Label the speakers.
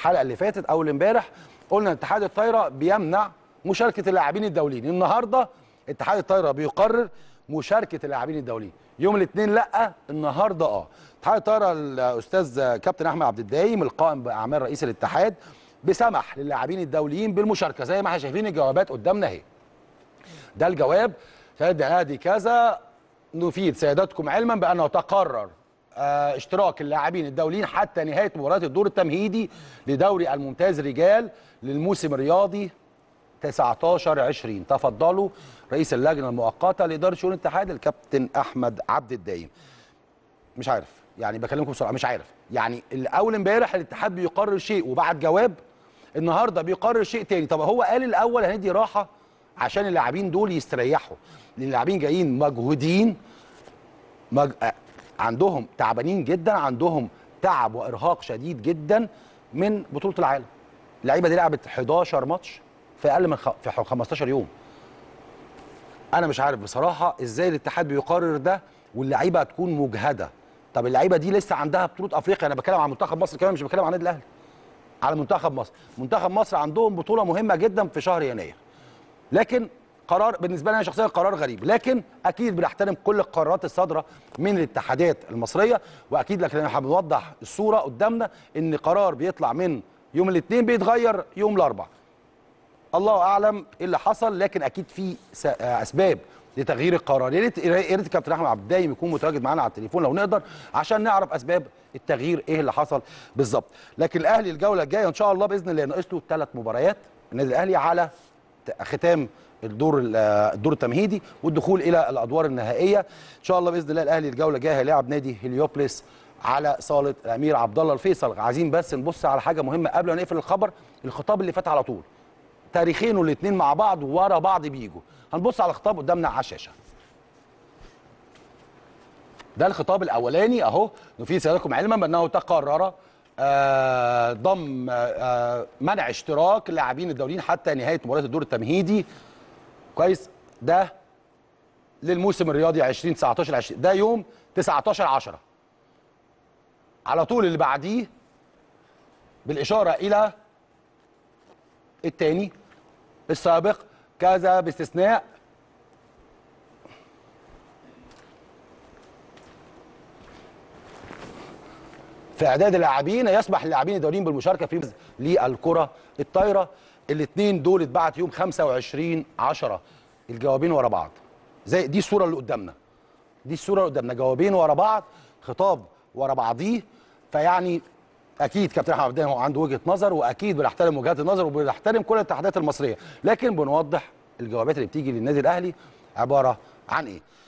Speaker 1: الحلقه اللي فاتت اول امبارح قلنا اتحاد الطايره بيمنع مشاركه اللاعبين الدوليين النهارده اتحاد الطايره بيقرر مشاركه اللاعبين الدوليين يوم الاثنين لا النهارده اه اتحاد الطايره الاستاذ كابتن احمد عبد الدايم القائم باعمال رئيس الاتحاد بسمح للاعبين الدوليين بالمشاركه زي ما احنا شايفين الجوابات قدامنا اهي ده الجواب سيد نادي كذا نفيد سيادتكم علما بانه تقرر آه، اشتراك اللاعبين الدوليين حتى نهايه مباراه الدور التمهيدي لدوري الممتاز رجال للموسم الرياضي 19 20 تفضلوا رئيس اللجنه المؤقته لاداره شؤون الاتحاد الكابتن احمد عبد الدايم مش عارف يعني بكلمكم بسرعه مش عارف يعني الاول امبارح الاتحاد بيقرر شيء وبعد جواب النهارده بيقرر شيء تاني طب هو قال الاول هندي راحه عشان اللاعبين دول يستريحوا لان اللاعبين جايين مجهودين مج... آه، عندهم تعبانين جدا عندهم تعب وارهاق شديد جدا من بطوله العالم اللعيبه دي لعبت 11 ماتش في اقل من خ... في 15 يوم انا مش عارف بصراحه ازاي الاتحاد بيقرر ده واللعيبه تكون مجهده طب اللعيبه دي لسه عندها بطوله افريقيا انا بتكلم عن منتخب مصر كمان مش بتكلم عن النادي الاهلي على منتخب مصر منتخب مصر عندهم بطوله مهمه جدا في شهر يناير لكن قرار بالنسبه لي انا شخصيا قرار غريب لكن اكيد بنحترم كل القرارات الصادره من الاتحادات المصريه واكيد لكن احنا بنوضح الصوره قدامنا ان قرار بيطلع من يوم الاثنين بيتغير يوم الاربعاء الله اعلم ايه اللي حصل لكن اكيد في س- آه، اسباب لتغيير القرار يا ريت يا ريت الكابتن احمد عبد الدايم يكون متواجد معانا على التليفون لو نقدر عشان نعرف اسباب التغيير ايه اللي حصل بالظبط لكن الاهلي الجوله الجايه ان شاء الله باذن الله ناقص له ثلاث مباريات النادي الاهلي على ت- ختام الدور ال- آه، الدور التمهيدي والدخول الى الادوار النهائيه ان شاء الله باذن الله الاهلي الجوله الجايه هيلاعب نادي هليوبلس على صاله الامير عبد الله الفيصل عايزين بس نبص على حاجه مهمه قبل ما نقفل الخبر الخطاب اللي فات على طول تاريخين الاثنين مع بعض ورا بعض بيجوا هنبص على الخطاب قدامنا على الشاشه ده الخطاب الاولاني اهو نفيد سيادتكم علما بانه تقرر آه، ضم آه، منع اشتراك اللاعبين الدوليين حتى نهايه مباراه الدور التمهيدي كويس ده للموسم الرياضي 2019 20 ده يوم 19 10 على طول اللي بعديه بالاشاره الى الثاني السابق كذا باستثناء في اعداد اللاعبين يسمح للاعبين الدوليين بالمشاركه في للكره الطايره الاثنين دول اتبعت يوم 25 10 الجوابين ورا بعض زي دي الصوره اللي قدامنا دي الصوره اللي قدامنا جوابين ورا بعض خطاب ورا بعضيه فيعني اكيد كابتن احمد عبد الدايم هو عنده وجهه نظر واكيد بنحترم وجهات النظر وبنحترم كل الاتحادات المصريه لكن بنوضح الجوابات اللي بتيجي للنادي الاهلي عباره عن ايه